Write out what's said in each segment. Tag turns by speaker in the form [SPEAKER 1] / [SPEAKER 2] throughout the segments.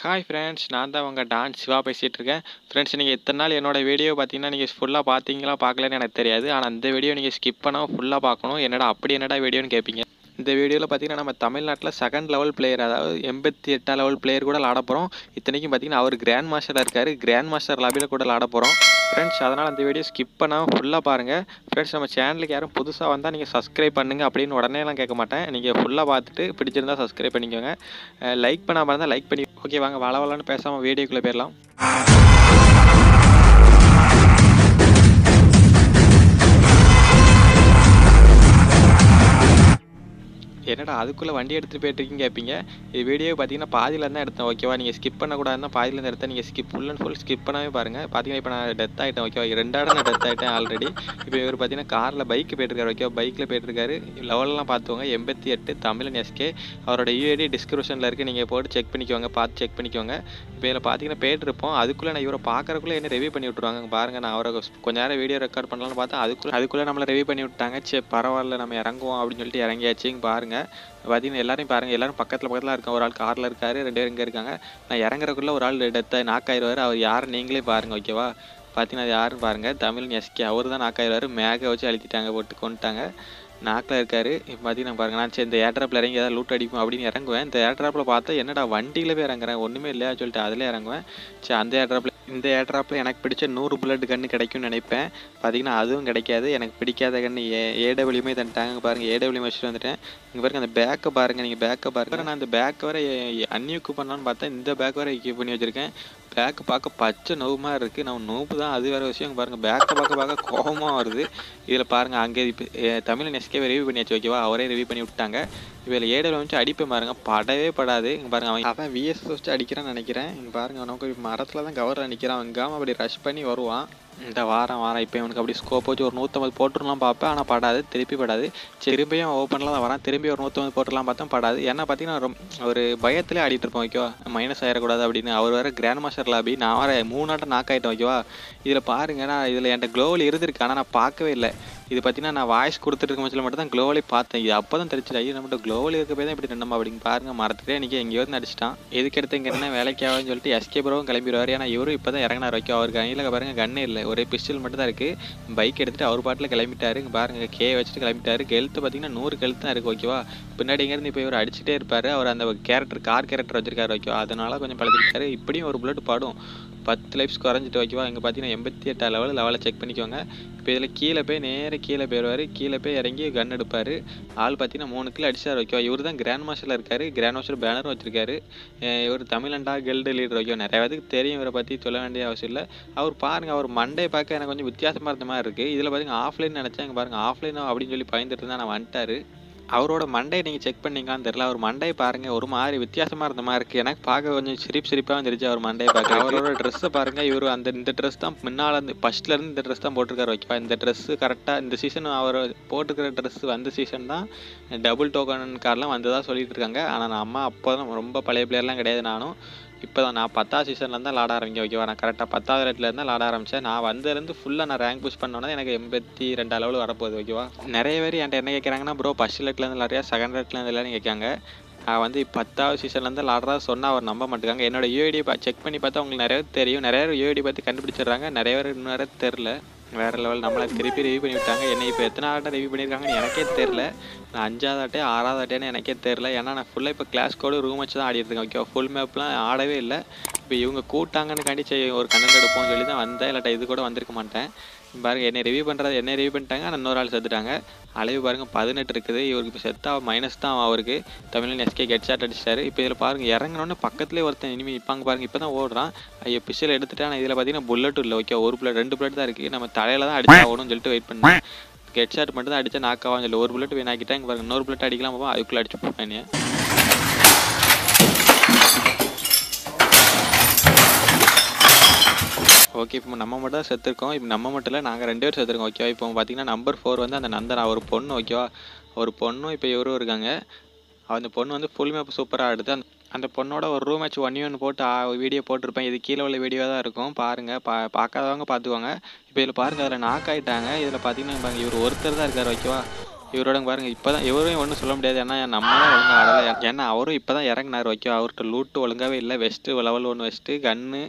[SPEAKER 1] hi friends நான் தான் உங்கள் டான் சிவா பேசிகிட்டு இருக்கேன் ஃப்ரெண்ட்ஸ் நீங்கள் இத்தனை நாள் என்னோட வீடியோ பார்த்தீங்கன்னா நீங்கள் ஃபுல்லாக பார்த்தீங்களா பார்க்கலன்னு எனக்கு தெரியாது ஆனால் இந்த வீடியோ நீங்கள் ஸ்கிப் பண்ணாமல் ஃபுல்லாக பார்க்கணும் என்னடா அப்படி என்னடா வீடியோன்னு கேட்பீங்க இந்த வீடியோவில் பார்த்தீங்கன்னா நம்ம தமிழ்நாட்டில் செகண்ட் லெவல் பிளேயர் அதாவது எண்பத்தி எட்டாம் லெவல் பிளேயர் கூட விளாட போகிறோம் இத்தனைக்கும் பார்த்தீங்கன்னா அவர் கிராண்ட் மாஸ்டராக இருக்கார் கிராண்ட் மாஸ்டர் லாபியில் கூட விளாட போகிறோம் ஃப்ரெண்ட்ஸ் அதனால் அந்த வீடியோ ஸ்கிப் பண்ணாமல் ஃபுல்லாக பாருங்கள் ஃப்ரெண்ட்ஸ் நம்ம சேனலுக்கு யாரும் புதுசாக வந்தால் நீங்கள் சப்ஸ்கிரைப் பண்ணுங்கள் அப்படின்னு உடனேலாம் கேட்க மாட்டேன் நீங்கள் ஃபுல்லாக பார்த்துட்டு பிடிச்சிருந்தா சப்ஸ்கிரைப் பண்ணிக்கோங்க லைக் பண்ணாமல் இருந்தால் லைக் பண்ணி ஓகே வாங்க வள வளன்னு பேசாமல் வீடியோக்குள்ளே போயிடலாம் என்னடா அதுக்குள்ளே வண்டி எடுத்துகிட்டு போயிட்டுருக்கீங்க கேட்பீங்க இது வீடியோ பார்த்தீங்கன்னா பாதியில் தான் எடுத்தேன் ஓகேவா நீங்கள் ஸ்கிப் பண்ணக்கூடாதுன்னா பாதியில் எடுத்தேன் நீங்கள் skip full and full skip பண்ணாமே பாருங்கள் பார்த்தீங்கன்னா இப்போ நான் டெத் ஆகிட்டேன் ஓகேவா ரெண்டாவது நான் டெத் ஆகிட்டேன் ஆல்ரெடி இப்போ இவர் பார்த்தீங்கன்னா காரில் பைக் போயிட்டுருக்காரு ஓகேவா பைக்கில் போயிட்டுருக்காரு லெவலெலாம் பார்த்துக்கோங்க எண்பத்தி எட்டு தமிழன் எஸ்கே அவரோட யூஐடி டிஸ்கிரிப்ஷனில் இருக்குது நீங்கள் போட்டு செக் பண்ணிக்கோங்க பார்த்து செக் பண்ணிக்கோங்க இப்போ இதில் பார்த்தீங்கன்னா போயிட்டுருப்போம் அதுக்குள்ளே நான் இவரை பார்க்கறக்குள்ளே என்ன ரிவ்யூ பண்ணி விட்ருவாங்க பாருங்கள் நான் அவரை கொஞ்ச நேரம் வீடியோ ரெக்கார்ட் பண்ணலாம்னு பார்த்தா அதுக்குள்ளே அதுக்குள்ளே நம்மளை ரிவ்யூ பண்ணி விட்டாங்க சரி பரவாயில்ல நம்ம இறங்குவோம் அப்படின்னு சொல்லிட்டு இறங்கியாச்சுங்க பாருங்கள் பார்த்தீங்கன்னா எல்லாரையும் பாருங்கள் எல்லாரும் பக்கத்தில் பக்கத்தில் இருக்காங்க ஒரு ஆள் காரில் இருக்காரு ரெண்டு பேர் இங்கே இருக்காங்க நான் இறங்குறக்குள்ள ஒரு ஆள் டெத்தை நாக்காயிருவார் அவர் யார் நீங்களே பாருங்கள் ஓகேவா பார்த்தீங்கன்னா அது யாருன்னு பாருங்கள் தமிழ் எஸ்கே அவர் தான் நாக்காயிருவார் மேகை வச்சு அழுத்திட்டாங்க போட்டு கொண்டுட்டாங்க நாக்கில் இருக்காரு இப்போ பார்த்தீங்கன்னா பாருங்க நான் சரி இந்த ஏட்ராப்பில் இறங்கி ஏதாவது லூட் அடிக்கும் அப்படின்னு இறங்குவேன் இந்த ஏட்ராப்பில் பார்த்தா என்னடா வண்டியில் போய் இறங்குறேன் ஒன்றுமே இல்லையா சொல்லிட்டு அதில் இறங்குவேன் சரி அந்த ஏட்ராப்பில் இந்த ஏட்ராப்பில் எனக்கு பிடிச்ச நூறு புல்லட் கன்று கிடைக்கும்னு நினைப்பேன் பார்த்தீங்கன்னா அதுவும் கிடைக்காது எனக்கு பிடிக்காத கன்று ஏ ஏடபிள்யூமே தந்துட்டாங்க பாருங்கள் ஏடபிள்யூ வச்சுட்டு வந்துட்டேன் இங்கே பாருங்க அந்த பேக்கை பாருங்கள் நீங்கள் பேக்கை பாருங்கள் நான் அந்த பேக் வர அன்யூக்கு பண்ணலான்னு பார்த்தா இந்த பேக் வர யூ பண்ணி வச்சுருக்கேன் பேக்கு பார்க்க பச்சை நோவு மாதிரி இருக்குது நம்ம நோப்பு தான் அது வேறு விஷயம் பாருங்கள் பேக்கை பார்க்க பார்க்க கோபமாக வருது இதில் பாருங்கள் அங்கே இப்போ தமிழ் எஸ்கே ரிவ்யூ பண்ணியாச்சு ஓகேவா அவரே ரிவ்யூ பண்ணி விட்டாங்க இதில் ஏடல் வச்சு அடிப்பேன் பாருங்க படவே படாது இங்கே பாருங்க அவன் அவன் விஎஸ் வச்சு அடிக்கிறான்னு நினைக்கிறேன் இங்கே பாருங்க அவனுக்கு மரத்தில் தான் கவரில் நிற்கிறான் அங்காமல் அப்படி ரஷ் பண்ணி வருவான் இந்த வாரம் வாரம் இப்போ இவனுக்கு அப்படி ஸ்கோப் வச்சு ஒரு நூற்றம்பது போட்டுருலாம் பார்ப்பேன் ஆனால் படாது திருப்பி படாது திரும்பியும் ஓப்பனில் தான் வரான் திரும்பி ஒரு நூற்றம்பது போட்டுலாம் பார்த்தா படாது ஏன்னா பார்த்தீங்கன்னா ரொம்ப ஒரு பயத்திலே ஆடிட்டு இருப்போம் ஓகேவா மைனஸ் ஆயிடக்கூடாது அப்படின்னு அவர் வேறு கிராண்ட் மாஸ்டர் லாபி நான் வர மூணு நாட்டம் நாக் ஆகிட்டேன் ஓகேவா இதில் பாருங்க நான் இதில் என்கிட்ட க்ளோவில் இருந்திருக்கு ஆனால் நான் பார்க்கவே இல்லை இது பார்த்தீங்கன்னா நான் வாய்ஸ் கொடுத்துட்டு இருக்க பட்சத்தில் மட்டும் தான் க்ளோவலே பார்த்தேன் இது அப்போ தான் தெரிஞ்சு ஐயோ நம்மகிட்ட க்ளோவல் இருக்க போய் தான் இப்படி நின்னமா அப்படின்னு பாருங்க மரத்துலேயே இன்றைக்கி எங்கேயோ நடிச்சிட்டான் எதுக்கு எடுத்து இங்கே என்ன வேலைக்கு ஆகும்னு சொல்லிட்டு எஸ்கே ப்ரோவும் கிளம்பிடுவார் ஏன்னா இவரும் இப்போ தான் இறங்கினார் வைக்கும் அவர் கையில் பாருங்க கண்ணே இல்லை ஒரே பிஸ்டல் மட்டும் தான் இருக்குது பைக் எடுத்துகிட்டு அவர் பாட்டில் கிளம்பிட்டாரு இங்கே பாருங்க கே வச்சுட்டு கிளம்பிட்டாரு கெழுத்து பார்த்தீங்கன்னா நூறு கெழுத்து தான் இருக்குது ஓகேவா பின்னாடி இங்கேருந்து இப்போ இவர் அடிச்சுட்டே இருப்பார் அவர் அந்த கேரக்டர் கார் கேரக்டர் வச்சிருக்காரு ஓகேவா அதனால கொஞ்சம் பழச்சிருக்காரு இப்படியும் ஒரு புல்லட் பாடும் பத்து லைஃப்ஸ் குறைஞ்சிட்டு வைக்கவா இங்கே பார்த்தீங்கன்னா எண்பத்தி எட்டாம் லெவல் லெவலை செக் பண்ணிக்கோங்க இப்போ இதில் கீழே போய் நேராக கீழே போயிடுவார் கீழே போய் இறங்கி கன் எடுப்பார் ஆள் பார்த்தீங்கன்னா மூணு கிலோ அடிச்சார் வைக்கவா இவர் தான் கிராண்ட் மாஸ்டரில் இருக்கார் கிராண்ட் மாஸ்டர் பேனரும் வச்சிருக்காரு இவர் தமிழண்டா கெல்டு லீடர் வைக்கோ நிறைய பேருக்கு தெரியும் இவரை பற்றி சொல்ல வேண்டிய அவசியம் இல்லை அவர் பாருங்கள் அவர் மண்டே பார்க்க எனக்கு கொஞ்சம் வித்தியாசமாக இருந்த மாதிரி இருக்குது இதில் பார்த்தீங்கன்னா ஆஃப்லைன் நினச்சாங்க பாருங்கள் ஆஃப்லைன் அப்படின்னு சொல்லி பயந்துட்டு இருந்தால் நான் வந்துட்டார் அவரோட மண்டையை நீங்கள் செக் பண்ணீங்களான்னு தெரில அவர் மண்டையை பாருங்கள் ஒரு மாதிரி வித்தியாசமாக இருந்த மாதிரி இருக்குது எனக்கு பார்க்க கொஞ்சம் சிரிப்பு சிரிப்பாக வந்துருச்சு அவர் மண்டையை பார்க்க அவரோட ட்ரெஸ்ஸை பாருங்கள் இவர் அந்த இந்த ட்ரெஸ் தான் முன்னால் இருந்து ஃபஸ்ட்லேருந்து இந்த ட்ரெஸ் தான் போட்டிருக்காரு ஓகேவா இந்த ட்ரெஸ்ஸு கரெக்டாக இந்த சீசன் அவர் போட்டுக்கிற ட்ரெஸ் வந்த சீசன் தான் டபுள் டோக்கன் கார்லாம் வந்ததாக சொல்லிட்டு இருக்காங்க ஆனால் நான் அம்மா அப்போ தான் ரொம்ப பழைய பிளேயர்லாம் கிடையாது நானும் இப்போ தான் நான் பத்தாவது சீசன்லேருந்து தான் விளாட ஆரம்பிக்க ஓகேவா நான் கரெக்டாக பத்தாவது ரேட்லேருந்து விளாட ஆரம்பித்தேன் நான் வந்ததுலேருந்து ஃபுல்லாக நான் ரேங்க் புஷ் பண்ணோன்னா எனக்கு எண்பத்தி ரெண்டு அளவில் வரப்போகுது ஓகேவா நிறைய பேர் என்கிட்ட என்ன கேட்குறாங்கன்னா ப்ரோ ஃபஸ்ட் ரேட்லேருந்து நிறையா செகண்ட் ரேட்லேருந்து எல்லாரும் கேட்காங்க நான் வந்து பத்தாவது சீசன்லேருந்து விளாட்றதா சொன்னால் அவர் நம்ப மாட்டேங்காங்க என்னோட யூஐடி செக் பண்ணி பார்த்தா உங்களுக்கு நிறைய தெரியும் நிறைய பேர் யூஐடி பார்த்து கண்டுபிடிச்சிடுறாங்க நிறைய பேர் இன்னும் நிறைய தெரில வேறு லெவல் நம்மளை திருப்பி ரிவ்யூ பண்ணி விட்டாங்க என்னை இப்போ எத்தனை ஆட்டம் ரிவ்யூ பண்ணியிருக்காங்கன்னு எனக்கே தெரில நான் அஞ்சாவது ஆட்டே ஆறாவது ஆட்டேன்னு எனக்கே தெரில ஏன்னா நான் ஃபுல்லாக இப்போ கிளாஸ் கோடு ரூம் வச்சு தான் ஆடிட்டு இருக்கேன் ஓகே ஃபுல் மேப்லாம் ஆடவே இல்லை இப்போ இவங்க கூட்டாங்கன்னு காண்டி சரி ஒரு கண்டென்ட் எடுப்போம்னு சொல்லி தான் வந்தேன் இல்லாட்டா இது கூட வந்திருக்க மாட்டேன் பாருங்க என்னை ரிவ்யூ பண்ணுறது என்ன ரிவ்யூ பண்ணிட்டாங்க ஆனால் இன்னொரு ஆள் செத்துட்டாங்க அளவு பாருங்க பதினெட்டு இருக்குது இவருக்கு இப்போ செத்தா மைனஸ் தான் அவருக்கு தமிழ்ல எஸ்கே கெட் ஷாட் அடிச்சிட்டாரு இப்போ இதில் பாருங்க இறங்கினோடனே பக்கத்துலேயே ஒருத்தன் இனிமேல் நிற்பாங்க பாருங்க இப்போ தான் ஓடுறான் ஐயோ பிஸ்டல் எடுத்துட்டு ஆனால் இதில் பார்த்தீங்கன்னா புல்லட்டும் இல்லை ஓகே ஒரு புல்லட் ரெண்டு புல்லட் தான் இருக்குது நம்ம தலையில தான் அடிச்சா ஓடும்னு சொல்லிட்டு வெயிட் பண்ணேன் கெட் ஷாட் மட்டும் தான் அடிச்சா நாக்காவான்னு சொல்லி ஒரு புல்லட் வீணாக்கிட்டேன் இங்கே பாருங்க இன்னொரு புல்லட் அடிக்கலாம் போவோம் அதுக்குள்ளே அடிச்சு போட்டேன் ஓகே இப்போ நம்ம மட்டும் தான் செத்துருக்கோம் இப்போ நம்ம மட்டும் இல்லை நாங்கள் ரெண்டு பேர் செத்துருக்கோம் ஓகேவா இப்போ பார்த்தீங்கன்னா நம்பர் ஃபோர் வந்து அந்த நந்தனா ஒரு பொண்ணு ஓகேவா ஒரு பொண்ணும் இப்போ இவரும் இருக்காங்க அந்த பொண்ணு வந்து ஃபுல் மேப் சூப்பராக ஆடுது அந்த அந்த பொண்ணோட ஒரு ரூம் மேட்ச் ஒன் ஒன் போட்டு வீடியோ போட்டிருப்பேன் இது கீழே உள்ள வீடியோ தான் இருக்கும் பாருங்கள் பா பார்க்காதவங்க பார்த்துக்கோங்க இப்போ இதில் பாருங்கள் அதில் நாக் ஆகிட்டாங்க இதில் பார்த்தீங்கன்னா இவர் ஒருத்தர் தான் இருக்கார் ஓகேவா இவரோட பாருங்க இப்போ தான் இவரையும் ஒன்றும் சொல்ல முடியாது ஏன்னா நம்ம தான் ஒழுங்காக ஆடலை ஏன்னா அவரும் இப்போ தான் இறங்குனார் ஓகே அவர்கிட்ட லூட்டு ஒழுங்காகவே இல்லை வெஸ்ட்டு லெவல் ஒன்று வெஸ்ட்டு கன்னு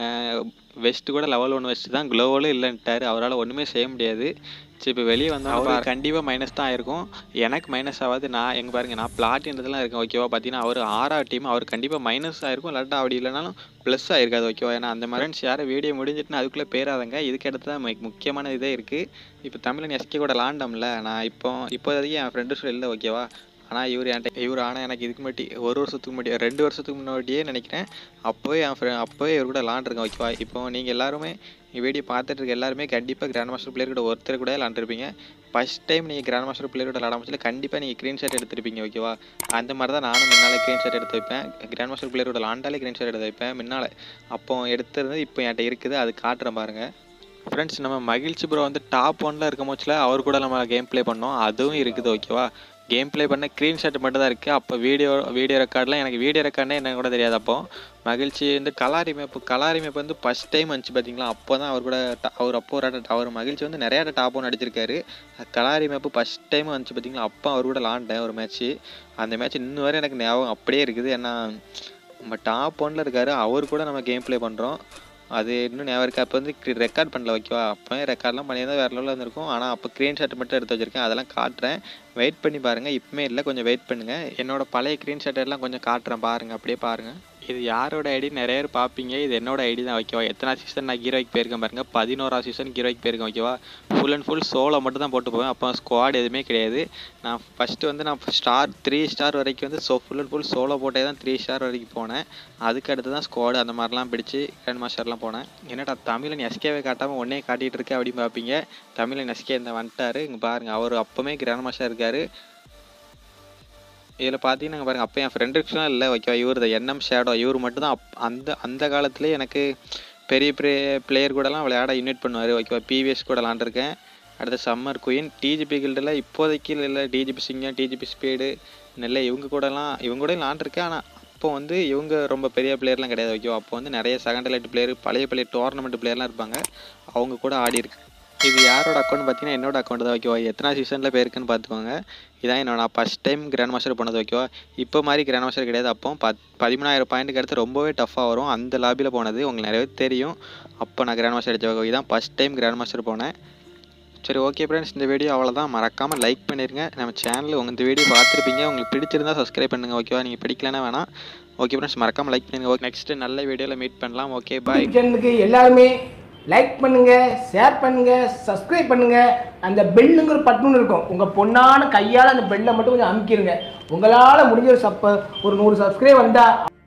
[SPEAKER 1] வெஸ்ட்டு கூட லெவல் ஒன்று வெஸ்ட்டு தான் க்ளோவலும் இல்லைன்ட்டார் அவரால் ஒன்றுமே செய்ய முடியாது சரி இப்போ வெளியே வந்தோம் அவர் கண்டிப்பாக மைனஸ் தான் ஆயிருக்கும் எனக்கு மைனஸ் ஆகாது நான் எங்கே பாருங்க நான் பிளாட்டின்றதுலாம் இருக்கேன் ஓகேவா பார்த்தீங்கன்னா அவர் ஆறா டீம் அவர் கண்டிப்பாக மைனஸ் ஆயிருக்கும் இல்லாட்டா அப்படி இல்லைனாலும் ப்ளஸ் ஆயிருக்காது ஓகேவா ஏன்னா அந்த மாதிரி யாரும் வீடியோ முடிஞ்சிட்டுனா அதுக்குள்ளே பேராதங்க இதுக்கு அடுத்து தான் மு- முக்கியமான இதே இருக்குது இப்போ தமிழன் எஸ்கே கூட லாண்டம்ல நான் இப்போ இப்போதைக்கு என் ஃப்ரெண்டு சொல்ல இல்லை ஓகேவா ஆனால் இவர் என்கிட்ட இவர் ஆனால் எனக்கு இதுக்கு முன்னாடி ஒரு வருஷத்துக்கு முன்னாடி ரெண்டு வருஷத்துக்கு முன்னாடியே நினைக்கிறேன் அப்போவே என் ஃப்ரெண்ட் அப்போவே இவர் கூட விளாண்டுருக்கேன் ஓகேவா இப்போ நீங்கள் எல்லாருமே வீடியோ பார்த்துட்டு இருக்க எல்லாருமே கண்டிப்பாக கிராண்ட் மாஸ்டர் பிளேயர் கூட ஒருத்தர் கூட விளாண்டுருப்பீங்க ஃபஸ்ட் டைம் நீங்கள் கிராண்ட் மாஸ்டர் பிளேயர் கூட விளாட முடியல கண்டிப்பாக நீங்கள் க்ரீன் ஷாட் எடுத்திருப்பீங்க ஓகேவா அந்த மாதிரி தான் நானும் முன்னால் க்ரீன் ஷாட் எடுத்து வைப்பேன் கிராண்ட் மாஸ்டர் பிளேயர் கூட விளாண்டாலே க்ரீன் ஷாட் எடுத்து வைப்பேன் முன்னால் அப்போ எடுத்திருந்தது இப்போ என்கிட்ட இருக்குது அது காட்டுறேன் பாருங்கள் ஃப்ரெண்ட்ஸ் நம்ம மகிழ்ச்சி ப்ரோ வந்து டாப் ஒன்ல இருக்கும் போச்சுல அவர் கூட நம்ம கேம் ப்ளே பண்ணோம் அதுவும் இருக்குது ஓகேவா கேம் ப்ளே பண்ண க்ரீன் ஷாட் மட்டும் தான் இருக்குது அப்போ வீடியோ வீடியோ ரெக்கார்ட்லாம் எனக்கு வீடியோ ரெக்கார்ட்னே என்ன கூட தெரியாது அப்போ மகிழ்ச்சி வந்து கலாரி மேப் கலாரி மேப் வந்து ஃபஸ்ட் டைம் வந்துச்சு பார்த்தீங்களா அப்போ தான் அவர் கூட ta- அவர் அப்போ ஒரு ஆட்ட அவர் மகிழ்ச்சி வந்து நிறையா டாப் ஒன் அடிச்சிருக்காரு கலாரி மேப்பு ஃபஸ்ட் டைம் வந்துச்சு பார்த்தீங்களா அப்போ அவர் கூட விளாண்டேன் ஒரு மேட்ச்சு அந்த மேட்ச் இன்னும் வரை எனக்கு ஞாபகம் அப்படியே இருக்குது ஏன்னா நம்ம டாப் ஒன்ல இருக்காரு அவர் கூட நம்ம கேம் ப்ளே பண்ணுறோம் அது இன்னும் ஞாபகம் இருக்கு அப்போ வந்து ரெக்கார்ட் பண்ணல ஓகேவா அப்போ ரெக்கார்ட்லாம் பண்ணியிருந்தா வேறு லெவலில் இருந்திருக்கும் ஆனால் அப்போ ஸ்க்ரீன் ஷாட் மட்டும் எடுத்து வச்சிருக்கேன் அதெல்லாம் காட்டுறேன் வெயிட் பண்ணி பாருங்கள் இப்போமே இல்லை கொஞ்சம் வெயிட் பண்ணுங்கள் என்னோட பழைய ஸ்க்ரீன் ஷாட் எல்லாம் கொஞ்சம் காட்டுறேன் பாருங்கள் அப்படியே பாருங்கள் இது யாரோட ஐடி நிறைய பேர் பார்ப்பீங்க இது என்னோட ஐடி தான் ஓகேவா எத்தனை சீசன் நான் ஹீரோய்க்கு போயிருக்கேன் பாருங்க பதினோரா சீசன் ஹீரோய்க்கு போயிருக்கேன் ஓகேவா ஃபுல் அண்ட் ஃபுல் சோலோ மட்டும் தான் போட்டு போவேன் அப்போ ஸ்குவாட் எதுவுமே கிடையாது நான் ஃபஸ்ட்டு வந்து நான் ஸ்டார் த்ரீ ஸ்டார் வரைக்கும் வந்து so full and full solo போட்டே தான் த்ரீ ஸ்டார் வரைக்கும் போனேன் அதுக்கு அடுத்து தான் ஸ்குவாடு அந்த மாதிரிலாம் பிடிச்சி கிராண்ட் மாஸ்டர்லாம் போனேன் என்னடா தமிழன் எஸ்கேவை காட்டாமல் ஒன்னே காட்டிகிட்டு இருக்கேன் அப்படின்னு பார்ப்பீங்க தமிழன் எஸ்கே இந்த வந்துட்டாரு இங்கே பாருங்கள் அவர் அப்போவுமே கிராண்ட் மாஸ்டர் இருக்காரு இதில் பார்த்தீங்கன்னா பாருங்க அப்போ என் ஃப்ரெண்டுக்குலாம் இல்லை ஓகேவா இவர் தான் என்எம் ஷேடோ இவர் மட்டும் தான் அப் அந்த அந்த காலத்துலேயே எனக்கு பெரிய பெரிய பிளேயர் கூடலாம் விளையாட இன்வைட் பண்ணுவார் ஓகேவா பிவிஎஸ் கூட விளாண்டுருக்கேன் அடுத்து சம்மர் குயின் டிஜிபி கில்டில் இப்போதைக்கு இல்லை டிஜிபி சிங்கம் டிஜிபி ஸ்பீடு இல்லை இவங்க கூடலாம் இவங்க கூட விளாண்டுருக்கேன் ஆனால் அப்போ வந்து இவங்க ரொம்ப பெரிய பிளேயர்லாம் கிடையாது ஓகேவா அப்போ வந்து நிறைய செகண்ட் லைட் பிளேயர் பழைய பழைய டோர்னமெண்ட் பிளேயர்லாம் இருப்பாங்க அவங்க கூட ஆடி இருக்கு இது யாரோட அக்கௌண்ட் பார்த்தீங்கன்னா என்னோட அக்கௌண்ட் தான் ஓகேவா எத்தனை சீசனில் போயிருக்குன்னு பார்த்துக்கோங்க இதான் என்னோட நான் ஃபஸ்ட் டைம் கிராண்ட் மாஸ்டர் பண்ணது ஓகேவா இப்போ மாதிரி கிராண்ட் மாஸ்டர் கிடையாது அப்போ பத் பதிமூணாயிரம் பாயிண்ட்டுக்கு அடுத்து ரொம்பவே டஃப்பாக வரும் அந்த லாபியில் போனது உங்களுக்கு நிறையவே தெரியும் அப்போ நான் கிராண்ட் மாஸ்டர் அடிச்ச இதான் ஃபஸ்ட் டைம் கிராண்ட் மாஸ்டர் போனேன் சரி ஓகே ஃப்ரெண்ட்ஸ் இந்த வீடியோ அவ்வளோதான் மறக்காமல் லைக் பண்ணிடுங்க நம்ம சேனலில் உங்கள் இந்த வீடியோ பார்த்துருப்பீங்க உங்களுக்கு பிடிச்சிருந்தா சப்ஸ்கிரைப் பண்ணுங்கள் ஓகேவா நீங்கள் பிடிக்கலனா வேணாம் ஓகே ஃப்ரெண்ட்ஸ் மறக்காமல் லைக் பண்ணுங்கள் ஓகே நெக்ஸ்ட்டு நல்ல வீடியோவில் மீட் பண்ணலாம் ஓகே பாய்
[SPEAKER 2] சேனலுக்கு எல்லாருமே லைக் பண்ணுங்க ஷேர் பண்ணுங்க சப்ஸ்கிரைப் பண்ணுங்க அந்த பெல்லுங்கிற பட்டன் இருக்கும் உங்க பொண்ணான கையால அந்த பெல்லை மட்டும் கொஞ்சம் அமுக்கிடுங்க உங்களால முடிஞ்ச ஒரு சப்ப ஒரு நூறு சப்ஸ்கிரைப் வந்தா